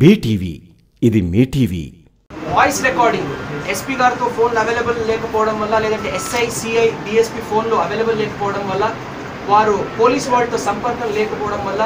BTV ఇది మీ TV voice recording SP గారితో ఫోన్లు అవైలబుల్ లేకపోవడం వల్ల లేదంటే ఎస్ఐ సిఐ డిఎస్పీ ఫోన్లు అవైలబుల్ లేకపోవడం వల్ల వారు పోలీస్ వాళ్ళతో సంపర్కం లేకపోవడం వల్ల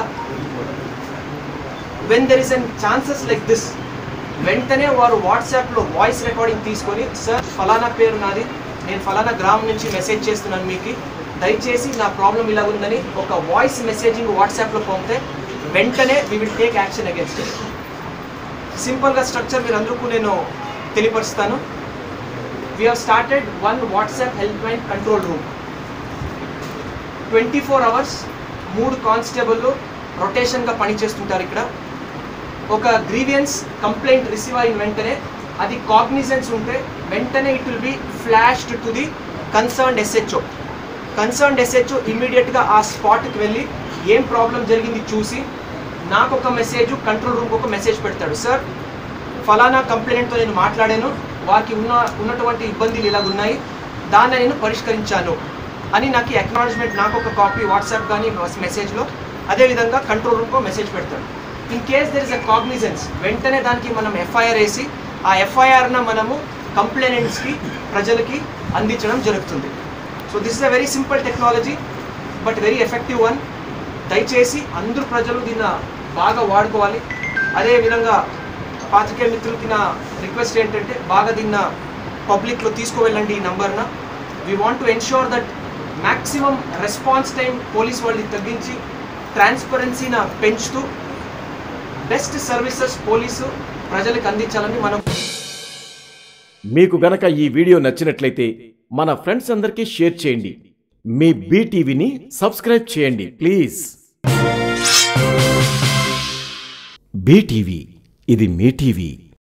when there is an chances like this వెంటనే వారు వాట్సాప్లో వాయిస్ రికార్డింగ్ తీసుకొని సార్ ఫలానా పేరు నాది నేను ఫలానా గ్రామం నుంచి మెసేజ్ చేస్తున్నాను మీకు దయచేసి నా ప్రాబ్లం ఇలా ఉందని ఒక వాయిస్ మెసేజింగ్ వాట్సాప్లో పంపితే వెంటనే we will take action against it సింపుల్గా స్ట్రక్చర్ మీరు అందరికీ నేను తెలియపరుస్తాను we have started one WhatsApp help line control room twenty four hours మూడు కానిస్టేబుల్లు రొటేషన్గా పనిచేస్తుంటారు ఇక్కడ ఒక గ్రీవియన్స్ కంప్లైంట్ రిసీవ్ అయిన వెంటనే అది కాగ్నిజెన్స్ ఉంటే వెంటనే it will be flashed to the concerned SHO concerned SHO ఇమీడియట్గా ఆ స్పాట్కి వెళ్ళి ఏం ప్రాబ్లం జరిగింది చూసి నాకు ఒక మెసేజ్ కంట్రోల్ రూమ్కి ఒక మెసేజ్ పెడతాడు సార్ ఫలానా కంప్లైంట్తో నేను మాట్లాడాను వారికి ఉన్న ఉన్నటువంటి ఇబ్బందులు ఇలాగ ఉన్నాయి దాన్ని నేను పరిష్కరించాను అని నాకు అక్నాలజ్మెంట్ నాకు ఒక కాపీ వాట్సాప్ కానీ మెసేజ్లో అదేవిధంగా కంట్రోల్ రూమ్కో మెసేజ్ పెడతాడు in case there is a cognizance వెంటనే దానికి మనం ఎఫ్ఐఆర్ వేసి ఆ ఎఫ్ఐఆర్న మనము కంప్లైనెంట్స్కి ప్రజలకి అందించడం జరుగుతుంది so this is a very simple technology but very effective one దయచేసి అందరూ ప్రజలు దీన్ని బాగా వాడుకోవాలి అదేవిధంగా పాత్రికేయ మిత్రులకి నా రిక్వెస్ట్ ఏంటంటే బాగా దీన్న పబ్లిక్లో తీసుకువెళ్ళండి ఈ నంబర్న we want to ensure that maximum response time police వాళ్ళని తగ్గించి ట్రాన్స్పరెన్సీన పెంచుతూ బెస్ట్ సర్వీసెస్ పోలీసు ప్రజలకు అందించాలని మనం మీకు గనక ఈ వీడియో నచ్చినట్లయితే మన ఫ్రెండ్స్ అందరికీ షేర్ చేయండి మీ బీటీవీని సబ్స్క్రైబ్ చేయండి ప్లీజ్ బీటీవీ ఇది మీ టీవీ